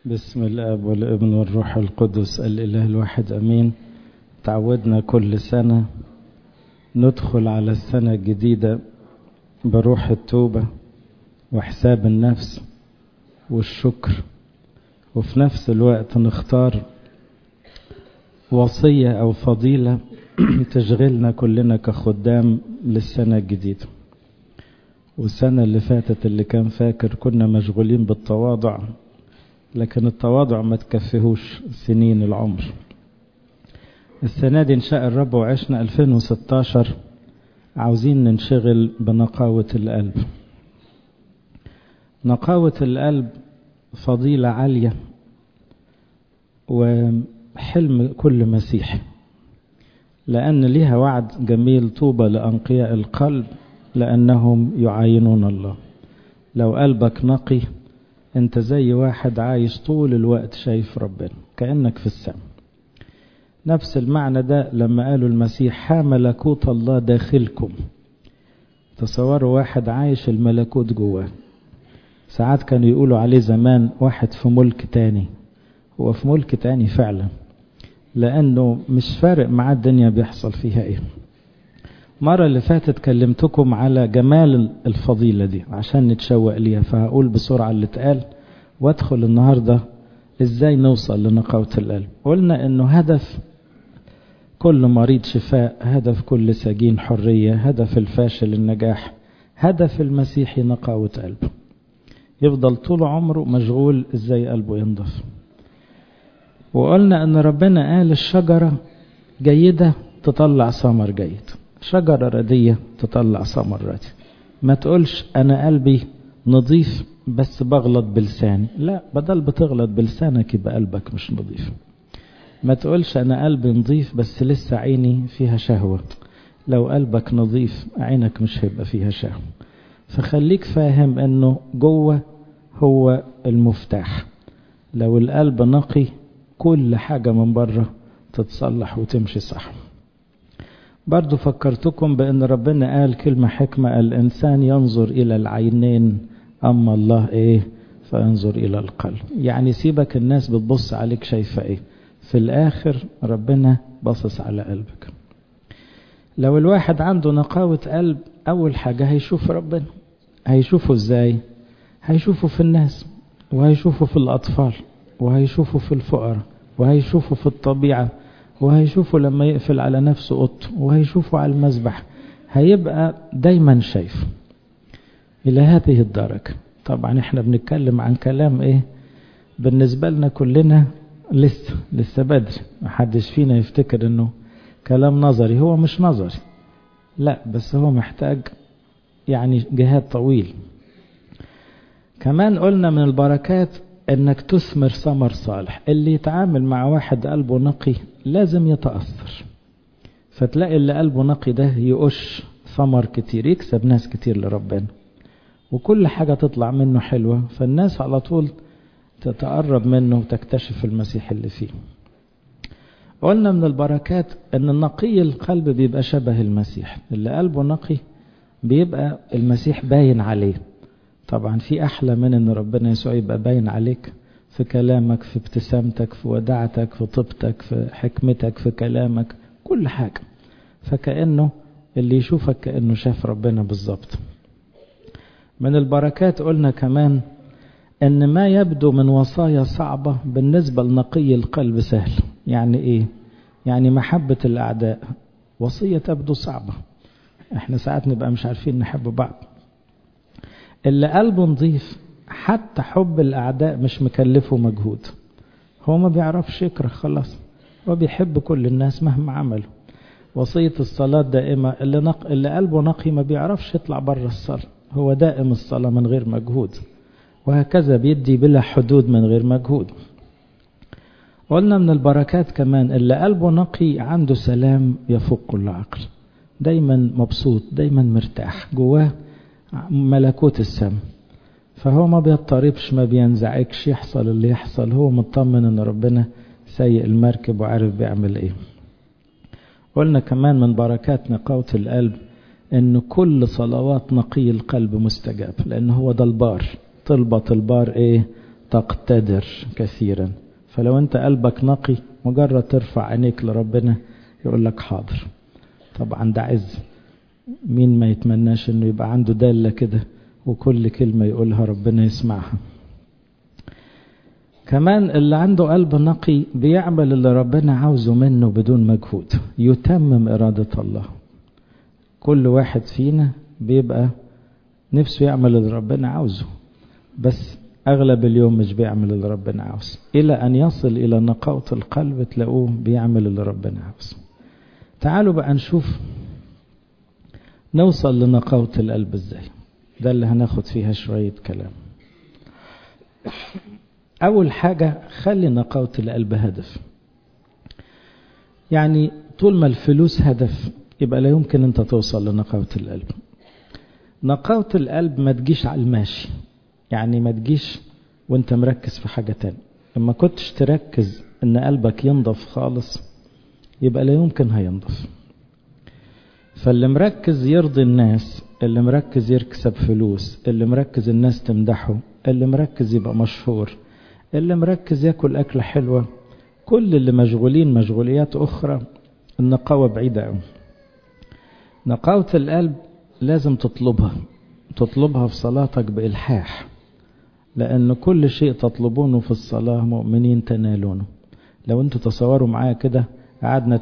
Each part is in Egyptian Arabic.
بسم الاب والابن والروح القدس الاله الواحد امين تعودنا كل سنه ندخل على السنه الجديده بروح التوبه وحساب النفس والشكر وفي نفس الوقت نختار وصيه او فضيله تشغلنا كلنا كخدام للسنه الجديده والسنه اللي فاتت اللي كان فاكر كنا مشغولين بالتواضع لكن التواضع ما تكفيهوش سنين العمر السنة دي إن شاء الرب وعشنا 2016 عاوزين ننشغل بنقاوة القلب نقاوة القلب فضيلة عالية وحلم كل مسيحي لأن ليها وعد جميل طوبى لأنقياء القلب لأنهم يعاينون الله لو قلبك نقي انت زي واحد عايش طول الوقت شايف ربنا كأنك في السماء نفس المعنى ده لما قالوا المسيح ها ملكوت الله داخلكم تصوروا واحد عايش الملكوت جواه ساعات كانوا يقولوا عليه زمان واحد في ملك تاني هو في ملك تاني فعلا لأنه مش فارق معاه الدنيا بيحصل فيها ايه المرة اللي فاتت كلمتكم على جمال الفضيلة دي عشان نتشوق ليها فهقول بسرعة اللي اتقال وادخل النهاردة ازاي نوصل لنقاوة القلب قلنا انه هدف كل مريض شفاء هدف كل سجين حرية هدف الفاشل النجاح هدف المسيحي نقاوة قلبه يفضل طول عمره مشغول ازاي قلبه ينضف وقلنا ان ربنا قال الشجرة جيدة تطلع ثمر جيد شجرة ردية تطلع ثمر ردي ما تقولش أنا قلبي نظيف بس بغلط بلساني لا بدل بتغلط بلسانك يبقى قلبك مش نظيف ما تقولش أنا قلبي نظيف بس لسه عيني فيها شهوة لو قلبك نظيف عينك مش هيبقى فيها شهوة فخليك فاهم أنه جوه هو المفتاح لو القلب نقي كل حاجة من بره تتصلح وتمشي صح برضو فكرتكم بأن ربنا قال كلمة حكمة الإنسان ينظر إلى العينين أما الله إيه فينظر إلى القلب يعني سيبك الناس بتبص عليك شايفة إيه في الآخر ربنا باصص على قلبك لو الواحد عنده نقاوة قلب أول حاجة هيشوف ربنا هيشوفه إزاي هيشوفه في الناس وهيشوفه في الأطفال وهيشوفه في الفقراء وهيشوفه في الطبيعة وهيشوفه لما يقفل على نفسه اوضته وهيشوفه على المسبح هيبقى دايما شايف الى هذه الدرجة طبعا احنا بنتكلم عن كلام ايه بالنسبة لنا كلنا لسه لسه بدري محدش فينا يفتكر انه كلام نظري هو مش نظري لا بس هو محتاج يعني جهاد طويل كمان قلنا من البركات انك تثمر ثمر صالح اللي يتعامل مع واحد قلبه نقي لازم يتأثر فتلاقي اللي قلبه نقي ده يقش ثمر كتير يكسب ناس كتير لربنا وكل حاجة تطلع منه حلوة فالناس على طول تتقرب منه وتكتشف المسيح اللي فيه قلنا من البركات ان النقي القلب بيبقى شبه المسيح اللي قلبه نقي بيبقى المسيح باين عليه طبعا في أحلى من أن ربنا يسوع يبقى باين عليك في كلامك في ابتسامتك في وداعتك في طيبتك في حكمتك في كلامك كل حاجة فكأنه اللي يشوفك كأنه شاف ربنا بالظبط من البركات قلنا كمان أن ما يبدو من وصايا صعبة بالنسبة لنقي القلب سهل يعني إيه؟ يعني محبة الأعداء وصية تبدو صعبة احنا ساعات نبقى مش عارفين نحب بعض اللي قلبه نظيف حتى حب الأعداء مش مكلفه مجهود هو ما بيعرفش يكره خلاص هو بيحب كل الناس مهما عملوا وصية الصلاة دائمة اللي, نق... اللي قلبه نقي ما بيعرفش يطلع بره الصلاة هو دائم الصلاة من غير مجهود وهكذا بيدي بلا حدود من غير مجهود قلنا من البركات كمان اللي قلبه نقي عنده سلام يفوق كل عقل دايما مبسوط دايما مرتاح جواه ملكوت السماء فهو ما بيضطربش ما بينزعجش يحصل اللي يحصل هو مطمن ان ربنا سايق المركب وعارف بيعمل ايه قلنا كمان من بركات نقاوة القلب ان كل صلوات نقي القلب مستجاب لان هو ده البار طلبة البار ايه تقتدر كثيرا فلو انت قلبك نقي مجرد ترفع عينيك لربنا يقول لك حاضر طبعا ده عز مين ما يتمناش انه يبقى عنده دالة كده وكل كلمة يقولها ربنا يسمعها كمان اللي عنده قلب نقي بيعمل اللي ربنا عاوزه منه بدون مجهود يتمم إرادة الله كل واحد فينا بيبقى نفسه يعمل اللي ربنا عاوزه بس أغلب اليوم مش بيعمل اللي ربنا عاوزه إلى أن يصل إلى نقاوة القلب تلاقوه بيعمل اللي ربنا عاوزه تعالوا بقى نشوف نوصل لنقاوة القلب ازاي ده اللي هناخد فيها شوية كلام أول حاجة خلي نقاوة القلب هدف يعني طول ما الفلوس هدف يبقى لا يمكن أنت توصل لنقاوة القلب نقاوة القلب ما تجيش على الماشي يعني ما تجيش وانت مركز في حاجة تانية لما كنتش تركز ان قلبك ينضف خالص يبقى لا يمكن هينضف فاللي مركز يرضي الناس اللي مركز يكسب فلوس اللي مركز الناس تمدحه اللي مركز يبقى مشهور اللي مركز ياكل أكلة حلوة كل اللي مشغولين مشغوليات أخرى النقاوة بعيدة أوي نقاوة القلب لازم تطلبها تطلبها في صلاتك بإلحاح لأن كل شيء تطلبونه في الصلاة مؤمنين تنالونه لو انتوا تصوروا معايا كده قعدنا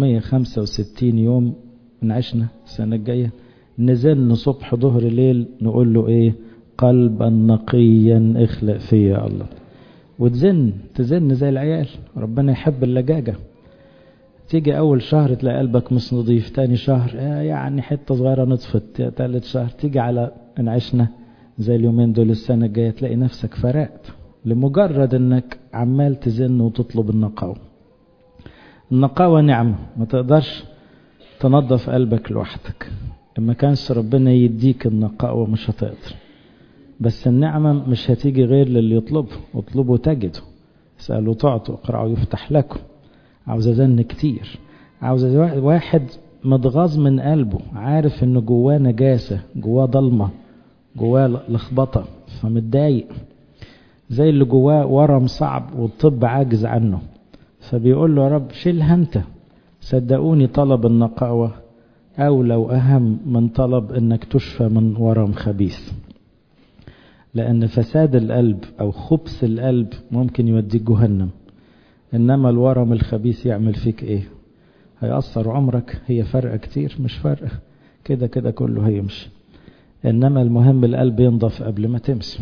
365 يوم عشنا السنة الجاية نزلنا صبح ظهر ليل نقول له ايه قلبا نقيا اخلق فيا الله وتزن تزن زي العيال ربنا يحب اللجاجة تيجي أول شهر تلاقي قلبك مش نظيف تاني شهر يعني حتة صغيرة نطفت تالت شهر تيجي على ان عشنا زي اليومين دول السنة الجاية تلاقي نفسك فرقت لمجرد انك عمال تزن وتطلب النقاوة النقاوة نعمة ما تقدرش تنظف قلبك لوحدك لما كانش ربنا يديك النقاوة مش هتقدر بس النعمة مش هتيجي غير للي يطلبه اطلبوا تجدوا اسألوا تعطوا اقرأوا يفتح لكم عاوزة زن كتير عاوزة واحد متغاظ من قلبه عارف ان جواه نجاسة جواه ضلمة جواه لخبطة فمتضايق زي اللي جواه ورم صعب والطب عاجز عنه فبيقول له يا رب شيلها انت صدقوني طلب النقاوة أولى وأهم من طلب أنك تشفى من ورم خبيث لأن فساد القلب أو خبث القلب ممكن يوديك جهنم إنما الورم الخبيث يعمل فيك إيه هيأثر عمرك هي فرقة كتير مش فرقة كده كده كله هيمشي إنما المهم القلب ينضف قبل ما تمشي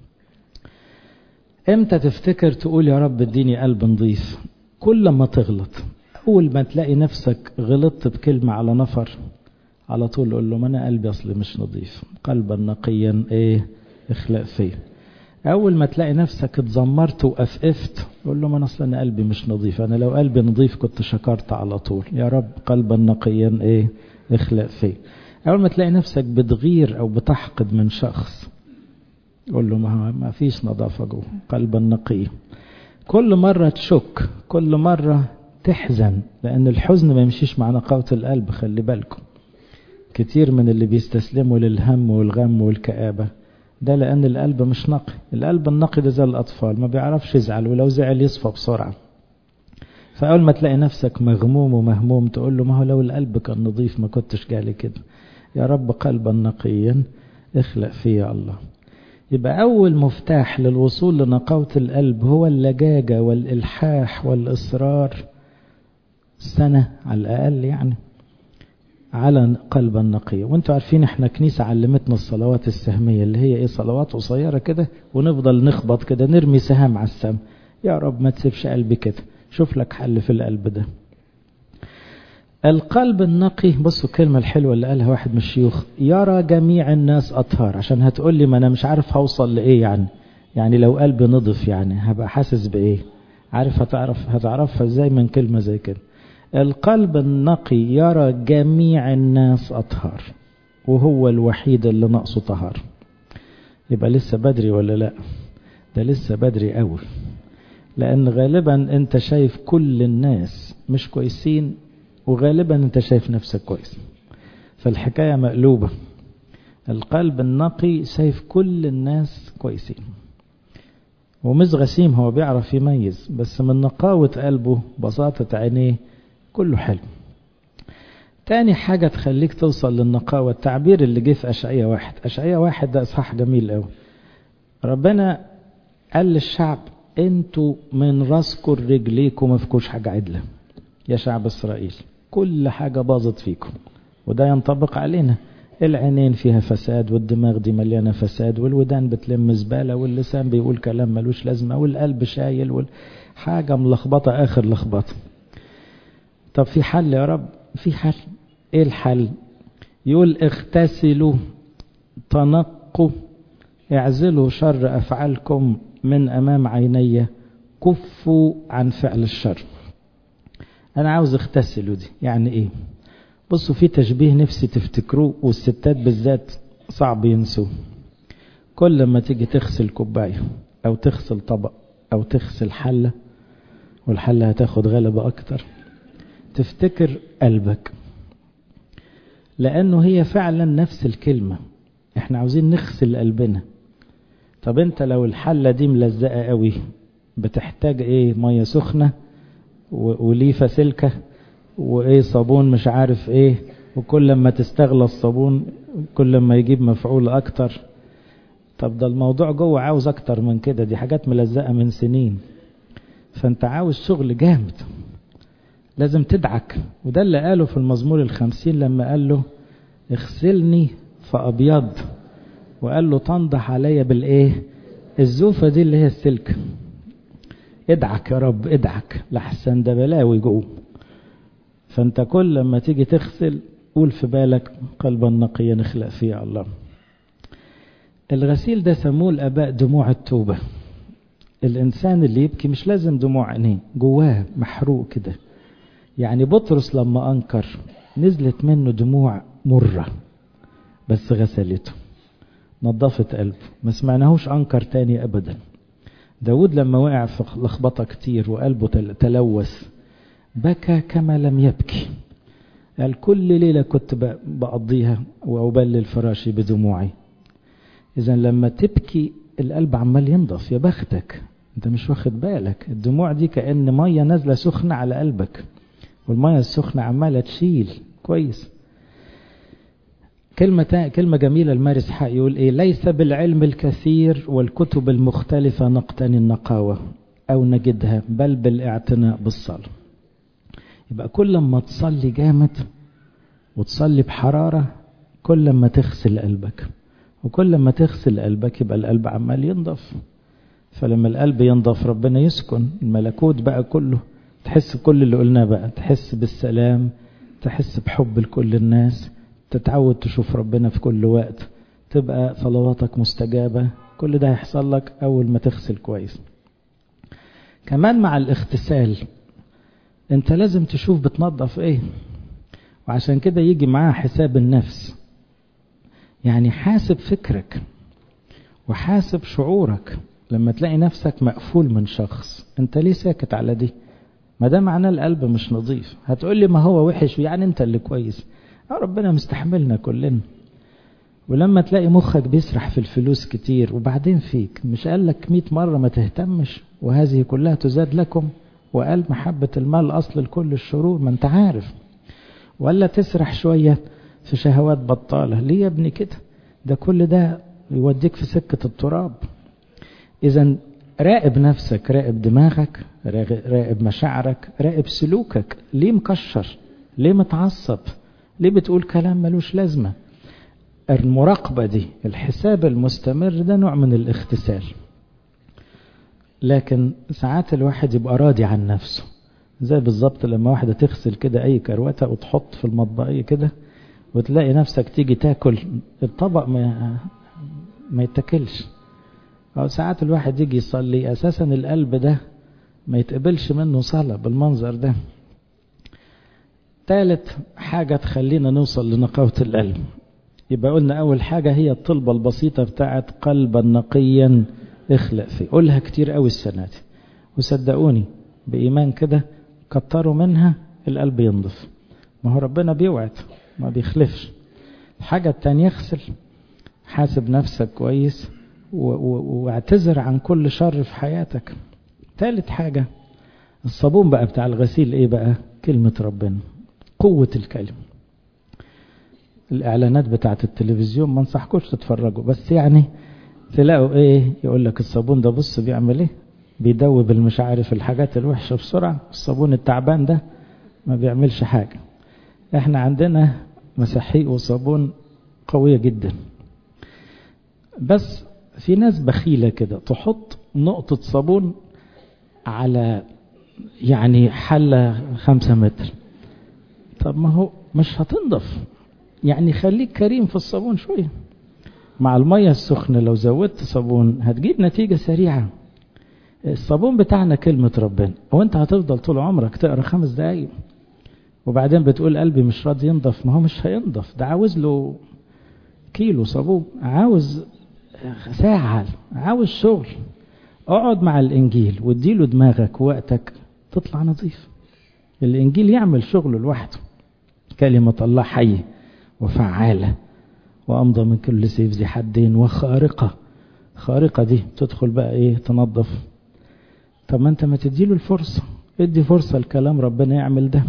امتى تفتكر تقول يا رب اديني قلب نظيف كل ما تغلط أول ما تلاقي نفسك غلطت بكلمة على نفر على طول قول له ما أنا قلبي أصلي مش نظيف قلبا نقيا إيه اخلق فيه أول ما تلاقي نفسك اتذمرت وأفقفت قول له ما أنا أصلا قلبي مش نظيف أنا لو قلبي نظيف كنت شكرت على طول يا رب قلبا نقيا إيه اخلق فيه أول ما تلاقي نفسك بتغير أو بتحقد من شخص قول له ما, ما فيش نظافة جوه قلبا نقيا كل مرة تشك كل مرة تحزن لأن الحزن ما يمشيش مع نقاوة القلب خلي بالكم كتير من اللي بيستسلموا للهم والغم والكآبة ده لأن القلب مش نقي القلب النقي ده زي الأطفال ما بيعرفش يزعل ولو زعل يصفى بسرعة فأول ما تلاقي نفسك مغموم ومهموم تقول له ما هو لو القلب كان نظيف ما كنتش جالي كده يا رب قلبا نقيا اخلق فيا الله يبقى أول مفتاح للوصول لنقاوة القلب هو اللجاجة والإلحاح والإصرار سنة على الأقل يعني على قلبا نقيا وانتوا عارفين احنا كنيسة علمتنا الصلوات السهمية اللي هي ايه صلوات قصيرة كده ونفضل نخبط كده نرمي سهام على السم يا رب ما تسيبش قلبي كده شوف لك حل في القلب ده القلب النقي بصوا الكلمة الحلوة اللي قالها واحد من الشيوخ يرى جميع الناس أطهار عشان هتقول لي ما أنا مش عارف هوصل لإيه يعني يعني لو قلبي نضف يعني هبقى حاسس بإيه عارف هتعرف هتعرفها ازاي من كلمة زي كده القلب النقي يرى جميع الناس أطهار وهو الوحيد اللي ناقصه طهار يبقى لسه بدري ولا لا ده لسه بدري قوي لأن غالبا أنت شايف كل الناس مش كويسين وغالبا أنت شايف نفسك كويس فالحكاية مقلوبة القلب النقي شايف كل الناس كويسين ومش غسيم هو بيعرف يميز بس من نقاوة قلبه بساطة عينيه كله حلو تاني حاجة تخليك توصل للنقاوة التعبير اللي جه في أشعية واحد أشعية واحد ده إصحاح جميل قوي ربنا قال للشعب انتوا من راسكم رجليكم ما فيكوش حاجة عدلة يا شعب إسرائيل كل حاجة باظت فيكم وده ينطبق علينا العينين فيها فساد والدماغ دي مليانة فساد والودان بتلم زبالة واللسان بيقول كلام ملوش لازمة والقلب شايل والحاجة ملخبطة آخر لخبطة طب في حل يا رب في حل ايه الحل يقول اغتسلوا تنقوا اعزلوا شر افعالكم من امام عيني كفوا عن فعل الشر انا عاوز اغتسلوا دي يعني ايه بصوا في تشبيه نفسي تفتكروه والستات بالذات صعب ينسوه كل ما تيجي تغسل كوبايه او تغسل طبق او تغسل حله والحله هتاخد غلبه اكتر تفتكر قلبك لانه هي فعلا نفس الكلمه احنا عاوزين نغسل قلبنا طب انت لو الحله دي ملزقه قوي بتحتاج ايه ميه سخنه وليفه سلكه وايه صابون مش عارف ايه وكل ما تستغلى الصابون كل ما يجيب مفعول اكتر طب ده الموضوع جوه عاوز اكتر من كده دي حاجات ملزقه من سنين فانت عاوز شغل جامد لازم تدعك وده اللي قاله في المزمور الخمسين لما قال له اغسلني فأبيض وقال له تنضح عليا بالايه الزوفة دي اللي هي السلك ادعك يا رب ادعك لحسن ده بلاوي جوه فانت كل لما تيجي تغسل قول في بالك قلبا نقيا نخلق فيه الله الغسيل ده سموه الاباء دموع التوبة الانسان اللي يبكي مش لازم دموع عينيه جواه محروق كده يعني بطرس لما انكر نزلت منه دموع مرة بس غسلته نظفت قلبه ما سمعناهوش انكر تاني ابدا داود لما وقع في لخبطة كتير وقلبه تلوث بكى كما لم يبكي قال كل ليلة كنت بقضيها وأبلل فراشي بدموعي إذا لما تبكي القلب عمال ينضف يا بختك أنت مش واخد بالك الدموع دي كأن مية نازلة سخنة على قلبك والمية السخنة عمالة تشيل كويس كلمة كلمة جميلة المارس حق يقول إيه ليس بالعلم الكثير والكتب المختلفة نقتني النقاوة أو نجدها بل بالاعتناء بالصلاة يبقى كل ما تصلي جامد وتصلي بحرارة كل ما تغسل قلبك وكل ما تغسل قلبك يبقى القلب عمال ينضف فلما القلب ينضف ربنا يسكن الملكوت بقى كله تحس بكل اللي قلناه بقى تحس بالسلام تحس بحب لكل الناس تتعود تشوف ربنا في كل وقت تبقى صلواتك مستجابة كل ده هيحصل لك أول ما تغسل كويس كمان مع الاغتسال انت لازم تشوف بتنظف ايه وعشان كده يجي معاها حساب النفس يعني حاسب فكرك وحاسب شعورك لما تلاقي نفسك مقفول من شخص انت ليه ساكت على دي ما ده معناه القلب مش نظيف هتقول لي ما هو وحش يعني انت اللي كويس ربنا مستحملنا كلنا ولما تلاقي مخك بيسرح في الفلوس كتير وبعدين فيك مش قال لك 100 مرة ما تهتمش وهذه كلها تزاد لكم وقال محبة المال أصل لكل الشرور ما انت عارف ولا تسرح شوية في شهوات بطالة ليه يا ابني كده ده كل ده يوديك في سكة التراب إذا راقب نفسك راقب دماغك راقب مشاعرك راقب سلوكك ليه مكشر ليه متعصب ليه بتقول كلام ملوش لازمة المراقبة دي الحساب المستمر ده نوع من الاغتسال لكن ساعات الواحد يبقى راضي عن نفسه زي بالظبط لما واحدة تغسل كده أي كروتة وتحط في المطبقية كده وتلاقي نفسك تيجي تاكل الطبق ما ما يتاكلش أو ساعات الواحد يجي يصلي أساسا القلب ده ما يتقبلش منه صلاة بالمنظر ده ثالث حاجة تخلينا نوصل لنقاوة القلب يبقى قلنا أول حاجة هي الطلبة البسيطة بتاعت قلبا نقيا اخلق فيه قولها كتير قوي السنة دي وصدقوني بإيمان كده كتروا منها القلب ينضف ما هو ربنا بيوعد ما بيخلفش الحاجة التانية اغسل حاسب نفسك كويس واعتذر عن كل شر في حياتك ثالث حاجة الصابون بقى بتاع الغسيل ايه بقى كلمة ربنا قوة الكلمة الاعلانات بتاعت التلفزيون ما انصحكوش تتفرجوا بس يعني تلاقوا ايه يقول لك الصابون ده بص بيعمل ايه بيدوب المش عارف الحاجات الوحشة بسرعة الصابون التعبان ده ما بيعملش حاجة احنا عندنا مساحيق وصابون قوية جدا بس في ناس بخيلة كده تحط نقطة صابون على يعني حلة خمسة متر طب ما هو مش هتنضف يعني خليك كريم في الصابون شوية مع المية السخنة لو زودت صابون هتجيب نتيجة سريعة الصابون بتاعنا كلمة ربنا وانت هتفضل طول عمرك تقرا خمس دقايق وبعدين بتقول قلبي مش راضي ينضف ما هو مش هينضف ده عاوز له كيلو صابون عاوز ساعة عاوز شغل اقعد مع الانجيل واديله دماغك ووقتك تطلع نظيف الانجيل يعمل شغله لوحده كلمة الله حية وفعالة وامضى من كل سيف ذي حدين وخارقة خارقة دي تدخل بقى ايه تنظف طب ما انت ما تديله الفرصة ادي فرصة لكلام ربنا يعمل ده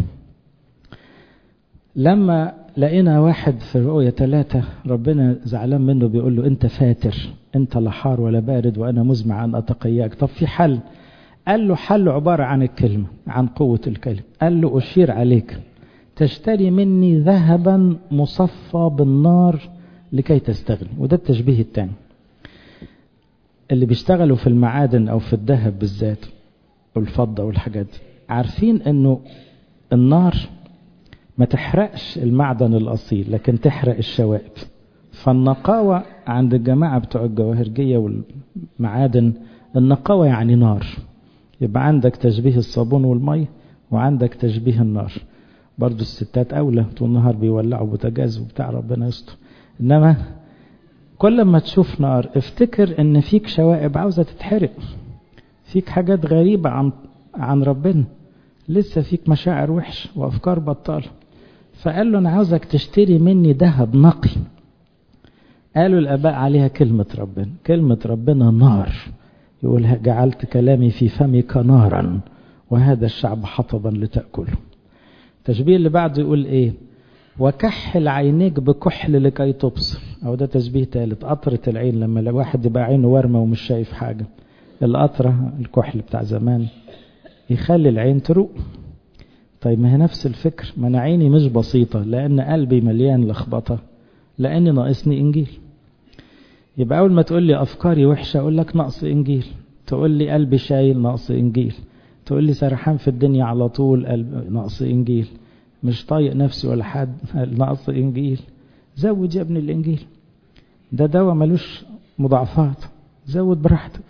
لما لقينا واحد في رؤية ثلاثة ربنا زعلان منه بيقول له انت فاتر انت لا حار ولا بارد وانا مزمع ان اتقياك طب في حل قال له حل عبارة عن الكلمة عن قوة الكلمة قال له أشير عليك تشتري مني ذهبا مصفى بالنار لكي تستغني وده التشبيه الثاني اللي بيشتغلوا في المعادن او في الذهب بالذات والفضة والحاجات دي عارفين انه النار ما تحرقش المعدن الاصيل لكن تحرق الشوائب فالنقاوة عند الجماعة بتوع الجواهرجية والمعادن النقاوة يعني نار يبقى عندك تشبيه الصابون والمي وعندك تشبيه النار برضو الستات أولى طول النهار بيولعوا بوتاجاز وبتاع ربنا يستر إنما كل ما تشوف نار افتكر ان فيك شوائب عاوزة تتحرق فيك حاجات غريبة عن عن ربنا لسه فيك مشاعر وحش وافكار بطالة فقال له انا عاوزك تشتري مني ذهب نقي قالوا الاباء عليها كلمة ربنا كلمة ربنا نار يقول جعلت كلامي في فمك نارا وهذا الشعب حطبا لتأكله التشبيه اللي بعده يقول ايه وكحل عينيك بكحل لكي تبصر او ده تشبيه ثالث قطرة العين لما الواحد يبقى عينه ورمة ومش شايف حاجة القطرة الكحل بتاع زمان يخلي العين تروق طيب ما هي نفس الفكر ما انا عيني مش بسيطة لان قلبي مليان لخبطة لان ناقصني انجيل يبقى اول ما تقول لي افكاري وحشة اقول لك نقص انجيل تقول لي قلبي شايل نقص انجيل تقول لي سرحان في الدنيا على طول قلب نقص انجيل مش طايق نفسي ولا حد نقص انجيل زود يا ابن الانجيل ده دواء ملوش مضاعفات زود براحتك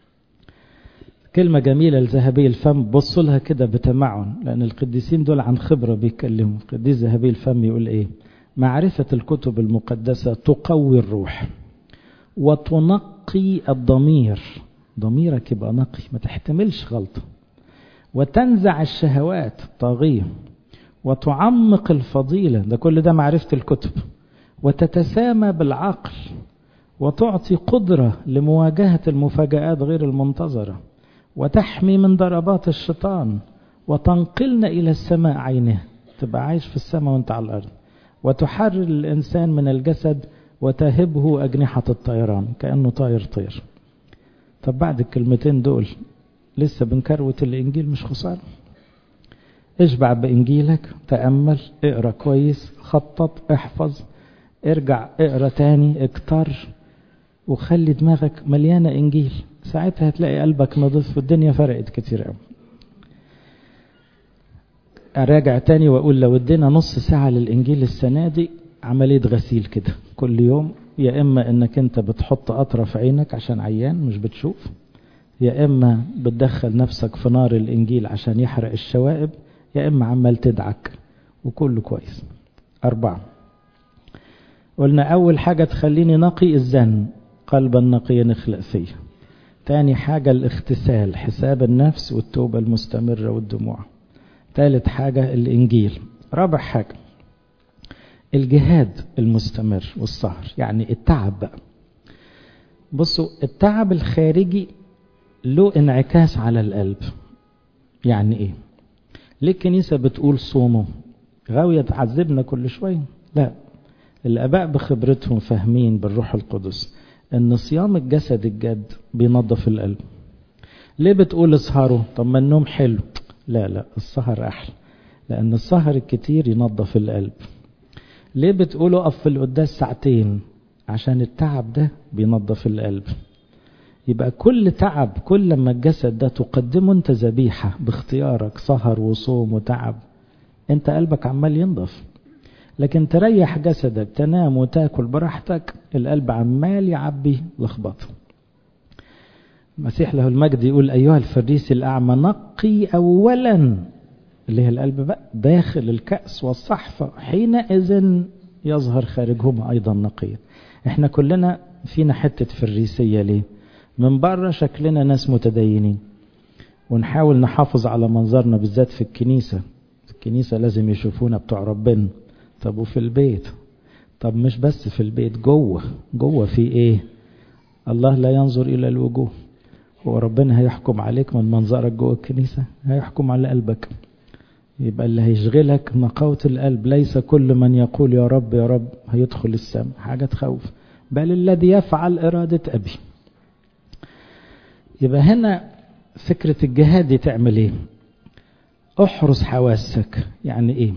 كلمة جميلة لذهبي الفم بصوا لها كده بتمعن لأن القديسين دول عن خبرة بيتكلموا القديس ذهبي الفم يقول إيه معرفة الكتب المقدسة تقوي الروح وتنقي الضمير ضميرك يبقى نقي ما تحتملش غلطة وتنزع الشهوات طاغية وتعمق الفضيلة ده كل ده معرفة الكتب وتتسامى بالعقل وتعطي قدرة لمواجهة المفاجآت غير المنتظرة وتحمي من ضربات الشيطان وتنقلنا إلى السماء عينه تبقى عايش في السماء وانت على الأرض وتحرر الإنسان من الجسد وتهبه أجنحة الطيران كأنه طاير طير طب بعد الكلمتين دول لسه بنكروت الإنجيل مش خسارة اشبع بإنجيلك تأمل اقرأ كويس خطط احفظ ارجع اقرأ تاني اكتر وخلي دماغك مليانة إنجيل ساعتها هتلاقي قلبك نضيف والدنيا فرقت كتير قوي أراجع تاني وأقول لو ادينا نص ساعة للإنجيل السنة دي عملية غسيل كده كل يوم يا إما إنك أنت بتحط قطرة في عينك عشان عيان مش بتشوف يا إما بتدخل نفسك في نار الإنجيل عشان يحرق الشوائب يا إما عمال تدعك وكله كويس أربعة قلنا أول حاجة تخليني نقي الزن قلبا نقيا نخلق فيه تاني حاجة الاغتسال حساب النفس والتوبة المستمرة والدموع ثالث حاجة الإنجيل رابع حاجة الجهاد المستمر والسهر يعني التعب بقى بصوا التعب الخارجي له انعكاس على القلب يعني ايه ليه الكنيسة بتقول صوموا غاوية تعذبنا كل شوية لا الآباء بخبرتهم فاهمين بالروح القدس ان صيام الجسد الجد بينظف القلب ليه بتقول اسهروا طب ما النوم حلو لا لا السهر احلى لان السهر الكتير ينظف القلب ليه بتقول اقف في القداس ساعتين عشان التعب ده بينظف القلب يبقى كل تعب كل ما الجسد ده تقدمه انت ذبيحة باختيارك سهر وصوم وتعب انت قلبك عمال ينضف لكن تريح جسدك تنام وتاكل براحتك القلب عمال يعبي لخبطه المسيح له المجد يقول أيها الفريسي الأعمى نقي أولا اللي هي القلب بقى داخل الكأس والصحفة حينئذ يظهر خارجهما أيضا نقيا احنا كلنا فينا حتة فريسية ليه من بره شكلنا ناس متدينين ونحاول نحافظ على منظرنا بالذات في الكنيسة في الكنيسة لازم يشوفونا بتوع ربنا طب وفي البيت طب مش بس في البيت جوه جوه في ايه الله لا ينظر الى الوجوه هو ربنا هيحكم عليك من منظرك جوه الكنيسة هيحكم على قلبك يبقى اللي هيشغلك نقاوة القلب ليس كل من يقول يا رب يا رب هيدخل السماء حاجة تخوف بل الذي يفعل إرادة أبي يبقى هنا فكرة الجهاد دي تعمل ايه احرس حواسك يعني ايه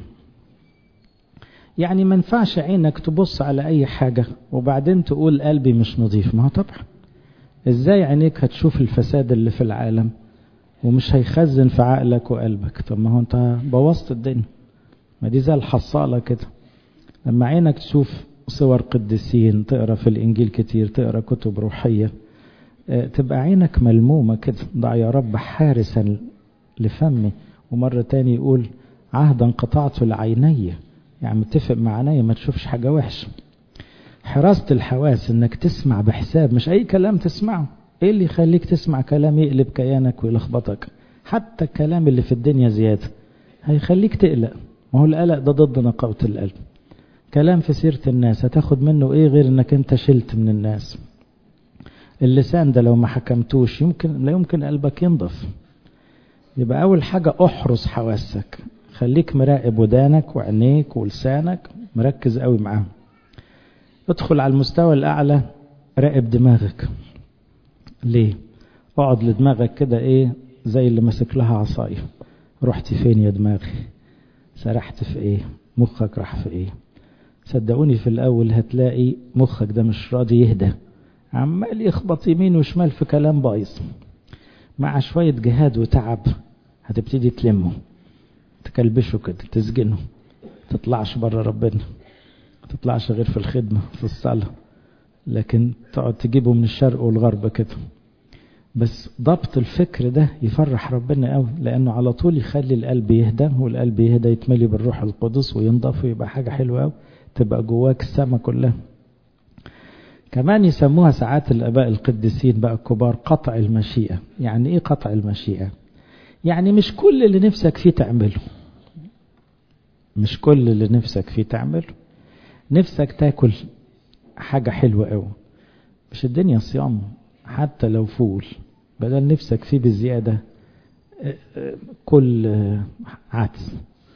يعني ما ينفعش عينك تبص على اي حاجة وبعدين تقول قلبي مش نظيف ما هو طبعا ازاي عينيك هتشوف الفساد اللي في العالم ومش هيخزن في عقلك وقلبك طب ما هو انت بوظت الدنيا ما دي زي الحصالة كده لما عينك تشوف صور قديسين تقرا في الانجيل كتير تقرا كتب روحيه تبقى عينك ملمومة كده ضع يا رب حارسا لفمي ومرة تاني يقول عهدا قطعت لعيني يعني متفق مع عيني ما تشوفش حاجة وحشة حراسة الحواس انك تسمع بحساب مش اي كلام تسمعه ايه اللي يخليك تسمع كلام يقلب كيانك ويلخبطك حتى الكلام اللي في الدنيا زيادة هيخليك تقلق ما هو القلق ده ضد نقاوة القلب كلام في سيرة الناس هتاخد منه ايه غير انك انت شلت من الناس اللسان ده لو ما حكمتوش يمكن لا يمكن قلبك ينضف يبقى أول حاجة احرس حواسك خليك مراقب ودانك وعينيك ولسانك مركز قوي معاهم ادخل على المستوى الأعلى راقب دماغك ليه اقعد لدماغك كده ايه زي اللي ماسك لها عصاية رحت فين يا دماغي سرحت في ايه مخك راح في ايه صدقوني في الأول هتلاقي مخك ده مش راضي يهدى عمال يخبط يمين وشمال في كلام بايظ مع شوية جهاد وتعب هتبتدي تلمه تكلبشه كده تسجنه تطلعش بره ربنا تطلعش غير في الخدمة في الصلاة لكن تقعد تجيبه من الشرق والغرب كده بس ضبط الفكر ده يفرح ربنا قوي لانه على طول يخلي القلب يهدى والقلب يهدى يتملي بالروح القدس وينضف ويبقى حاجة حلوة قوي تبقى جواك السما كلها كمان يسموها ساعات الاباء القديسين بقى الكبار قطع المشيئة يعني ايه قطع المشيئة يعني مش كل اللي نفسك فيه تعمله مش كل اللي نفسك فيه تعمله نفسك تاكل حاجة حلوة قوي مش الدنيا صيام حتى لو فول بدل نفسك فيه بزيادة كل عدس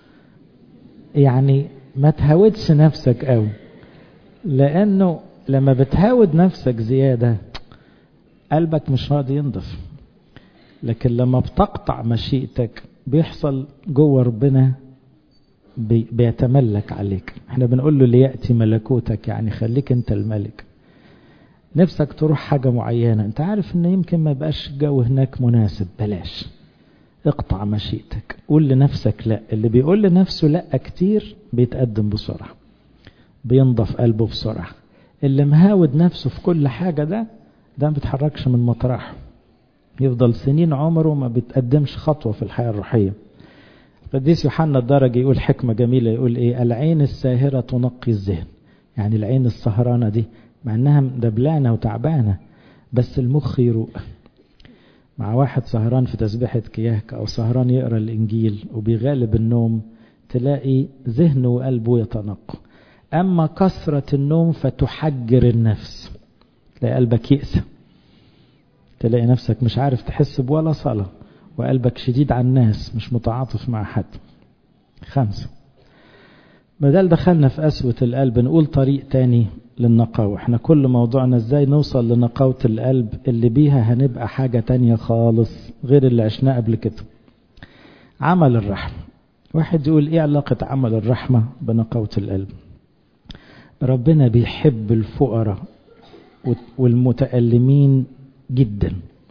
يعني ما تهودش نفسك قوي لانه لما بتهاود نفسك زيادة قلبك مش راضي ينضف لكن لما بتقطع مشيئتك بيحصل جوه ربنا بي بيتملك عليك احنا بنقول له ليأتي ملكوتك يعني خليك انت الملك نفسك تروح حاجة معينة انت عارف ان يمكن ما يبقاش الجو هناك مناسب بلاش اقطع مشيئتك قول لنفسك لا اللي بيقول لنفسه لا كتير بيتقدم بسرعة بينضف قلبه بسرعة اللي مهاود نفسه في كل حاجة ده ده ما بيتحركش من مطرحه يفضل سنين عمره ما بيتقدمش خطوة في الحياة الروحية القديس يوحنا الدرجي يقول حكمة جميلة يقول ايه العين الساهرة تنقي الذهن يعني العين السهرانة دي مع انها دبلانة وتعبانة بس المخ يروق مع واحد سهران في تسبيحة كياك او سهران يقرأ الانجيل وبيغالب النوم تلاقي ذهنه وقلبه يتنقوا أما كثرة النوم فتحجر النفس تلاقي قلبك يأسى تلاقي نفسك مش عارف تحس بولا صلاة وقلبك شديد على الناس مش متعاطف مع حد خمسة بدل دخلنا في قسوة القلب نقول طريق تاني للنقاوة احنا كل موضوعنا ازاي نوصل لنقاوة القلب اللي بيها هنبقى حاجة تانية خالص غير اللي عشناه قبل كده عمل الرحمة واحد يقول ايه علاقة عمل الرحمة بنقاوة القلب ربنا بيحب الفقراء والمتألمين جدا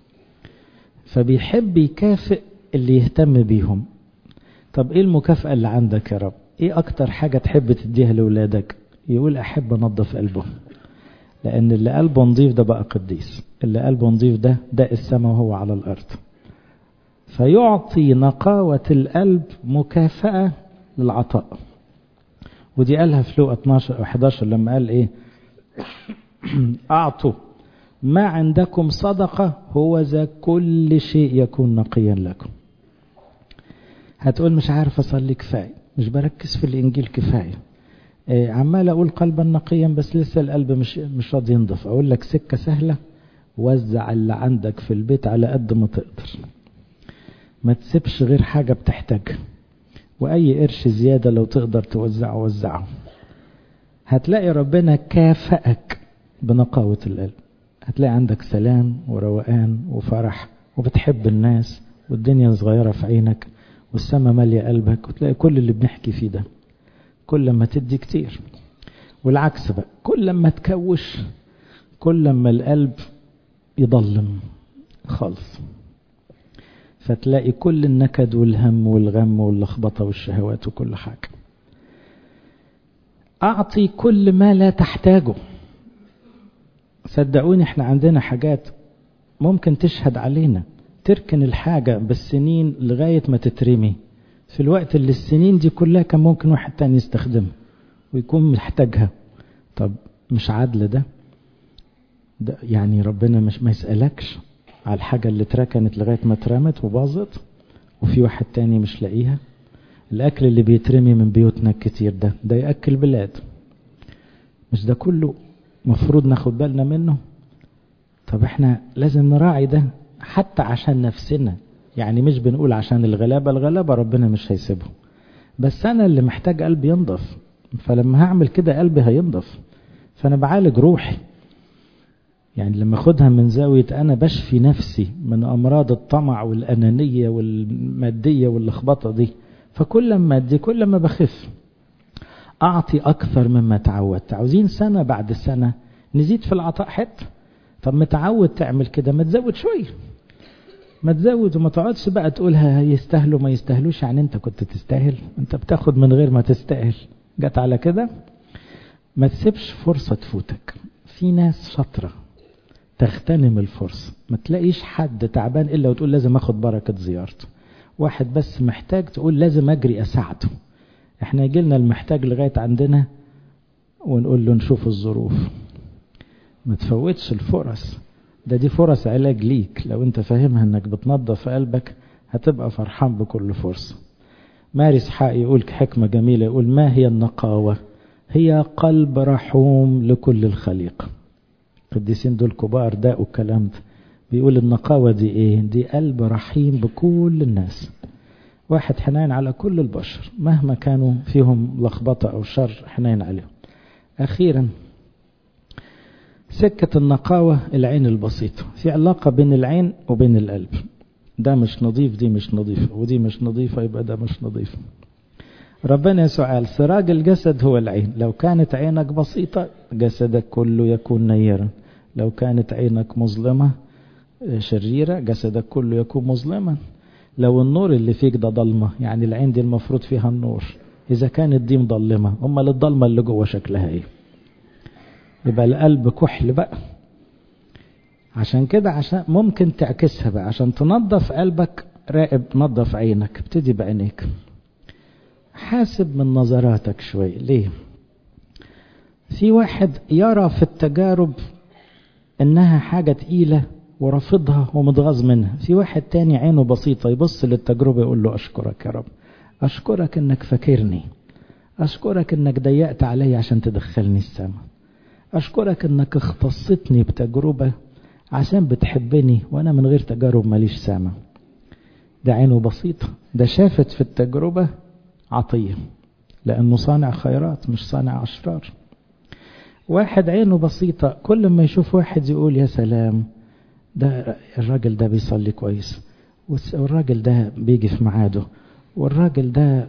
فبيحب يكافئ اللي يهتم بيهم طب ايه المكافأة اللي عندك يا رب ايه اكتر حاجة تحب تديها لولادك يقول احب انظف قلبهم لان اللي قلبه نظيف ده بقى قديس اللي قلبه نظيف ده ده السماء وهو على الارض فيعطي نقاوة القلب مكافأة للعطاء ودي قالها في لوقا 12 أو 11 لما قال إيه أعطوا ما عندكم صدقة هو ذا كل شيء يكون نقيا لكم هتقول مش عارف أصلي كفاية مش بركز في الإنجيل كفاية إيه عمال أقول قلبا نقيا بس لسه القلب مش مش راضي ينضف أقول لك سكة سهلة وزع اللي عندك في البيت على قد ما تقدر ما تسيبش غير حاجة بتحتاجها وأي قرش زيادة لو تقدر توزعه وزعه هتلاقي ربنا كافأك بنقاوة القلب هتلاقي عندك سلام وروقان وفرح وبتحب الناس والدنيا صغيرة في عينك والسماء مالية قلبك وتلاقي كل اللي بنحكي فيه ده كل ما تدي كتير والعكس بقى كل ما تكوش كل ما القلب يضلم خالص فتلاقي كل النكد والهم والغم واللخبطة والشهوات وكل حاجة أعطي كل ما لا تحتاجه صدقوني احنا عندنا حاجات ممكن تشهد علينا تركن الحاجة بالسنين لغاية ما تترمي في الوقت اللي السنين دي كلها كان ممكن واحد تاني يستخدمها ويكون محتاجها طب مش عدل ده, ده يعني ربنا مش ما يسألكش على الحاجة اللي اتركنت لغاية ما اترمت وباظت وفي واحد تاني مش لاقيها الأكل اللي بيترمي من بيوتنا الكتير ده ده يأكل بلاد مش ده كله مفروض ناخد بالنا منه طب احنا لازم نراعي ده حتى عشان نفسنا يعني مش بنقول عشان الغلابة الغلابة ربنا مش هيسيبهم بس أنا اللي محتاج قلبي ينضف فلما هعمل كده قلبي هينضف فأنا بعالج روحي يعني لما اخدها من زاوية أنا بشفي نفسي من أمراض الطمع والأنانية والمادية واللخبطة دي فكل ما أدي كل ما بخف أعطي أكثر مما تعودت عاوزين سنة بعد سنة نزيد في العطاء حتى طب متعود تعمل كده ما تزود شوية ما تزود وما تقعدش بقى تقولها يستاهلوا ما يستاهلوش يعني انت كنت تستاهل انت بتاخد من غير ما تستاهل جت على كده ما تسيبش فرصة تفوتك في ناس شاطرة تغتنم الفرصة ما تلاقيش حد تعبان إلا وتقول لازم أخد بركة زيارته واحد بس محتاج تقول لازم أجري أساعده احنا يجيلنا المحتاج لغاية عندنا ونقول له نشوف الظروف ما تفوتش الفرص ده دي فرص علاج ليك لو انت فاهمها انك بتنظف قلبك هتبقى فرحان بكل فرصة مارس حق يقول حكمة جميلة يقول ما هي النقاوة هي قلب رحوم لكل الخليقة القديسين دول كبار داقوا الكلام ده بيقول النقاوة دي ايه دي قلب رحيم بكل الناس واحد حنين على كل البشر مهما كانوا فيهم لخبطة أو شر حنين عليهم أخيرا سكة النقاوة العين البسيطة في علاقة بين العين وبين القلب ده مش نظيف دي مش نظيفة ودي مش نظيفة يبقى ده مش نظيف ربنا يسوع قال سراج الجسد هو العين لو كانت عينك بسيطة جسدك كله يكون نيرا لو كانت عينك مظلمة شريرة جسدك كله يكون مظلما لو النور اللي فيك ده ضلمة يعني العين دي المفروض فيها النور إذا كانت دي مضلمة أمال الضلمة اللي جوه شكلها إيه يبقى القلب كحل بقى عشان كده عشان ممكن تعكسها بقى عشان تنظف قلبك راقب نظف عينك ابتدي بعينيك حاسب من نظراتك شوي ليه في واحد يرى في التجارب انها حاجة تقيلة ورافضها ومتغاظ منها في واحد تاني عينه بسيطة يبص للتجربة يقول له أشكرك يا رب أشكرك إنك فاكرني أشكرك إنك ضيقت علي عشان تدخلني السماء أشكرك أنك اختصتني بتجربة عشان بتحبني وأنا من غير تجارب ماليش سامة ده عينه بسيطة ده شافت في التجربة عطية لأنه صانع خيرات مش صانع أشرار واحد عينه بسيطة كل ما يشوف واحد يقول يا سلام ده الراجل ده بيصلي كويس والراجل ده بيجي في ميعاده والراجل ده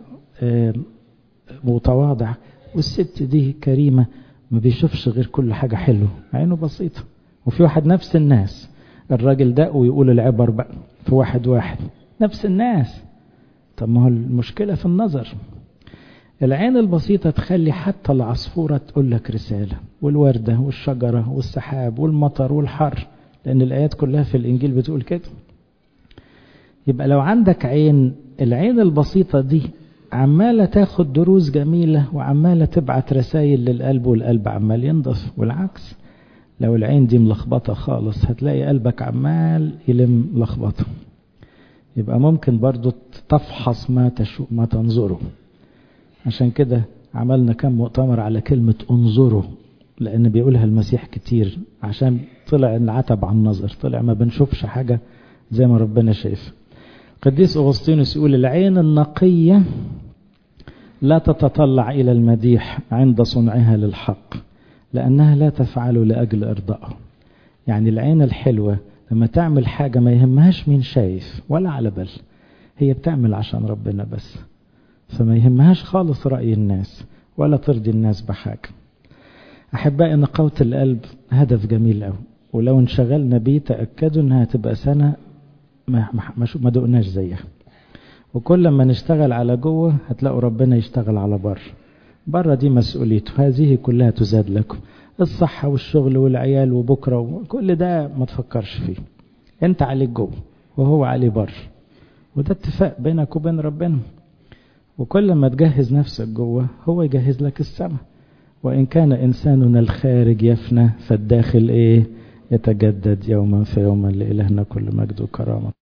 متواضع والست دي كريمة ما بيشوفش غير كل حاجة حلوة عينه بسيطة وفي واحد نفس الناس الراجل ده ويقول العبر بقى في واحد واحد نفس الناس طب ما هو المشكلة في النظر العين البسيطة تخلي حتى العصفورة تقول لك رسالة والوردة والشجرة والسحاب والمطر والحر لأن الآيات كلها في الإنجيل بتقول كده يبقى لو عندك عين العين البسيطة دي عمالة تاخد دروس جميلة وعمالة تبعت رسائل للقلب والقلب عمال ينضف والعكس لو العين دي ملخبطة خالص هتلاقي قلبك عمال يلم لخبطة يبقى ممكن برضو تفحص ما تشو ما تنظره عشان كده عملنا كم مؤتمر على كلمة انظروا لأن بيقولها المسيح كتير عشان طلع العتب عن النظر طلع ما بنشوفش حاجة زي ما ربنا شايف قديس أغسطينوس يقول العين النقية لا تتطلع إلى المديح عند صنعها للحق لأنها لا تفعل لأجل إرضائه يعني العين الحلوة لما تعمل حاجة ما يهمهاش مين شايف ولا على بال هي بتعمل عشان ربنا بس فما يهمهاش خالص رأي الناس ولا ترضي الناس بحاجة أحبائي نقاوة القلب هدف جميل أوي ولو انشغلنا بيه تأكدوا انها تبقى سنة ما, ما, ما دقناش زيها وكل ما نشتغل على جوه هتلاقوا ربنا يشتغل على بر بره دي مسؤوليته هذه كلها تزاد لكم الصحة والشغل والعيال وبكرة وكل ده ما تفكرش فيه انت عليك جوه وهو عليه بر وده اتفاق بينك وبين ربنا وكل ما تجهز نفسك جوه هو يجهز لك السماء وإن كان إنساننا الخارج يفنى فالداخل إيه يتجدد يوما في يوما لإلهنا كل مجد وكرامة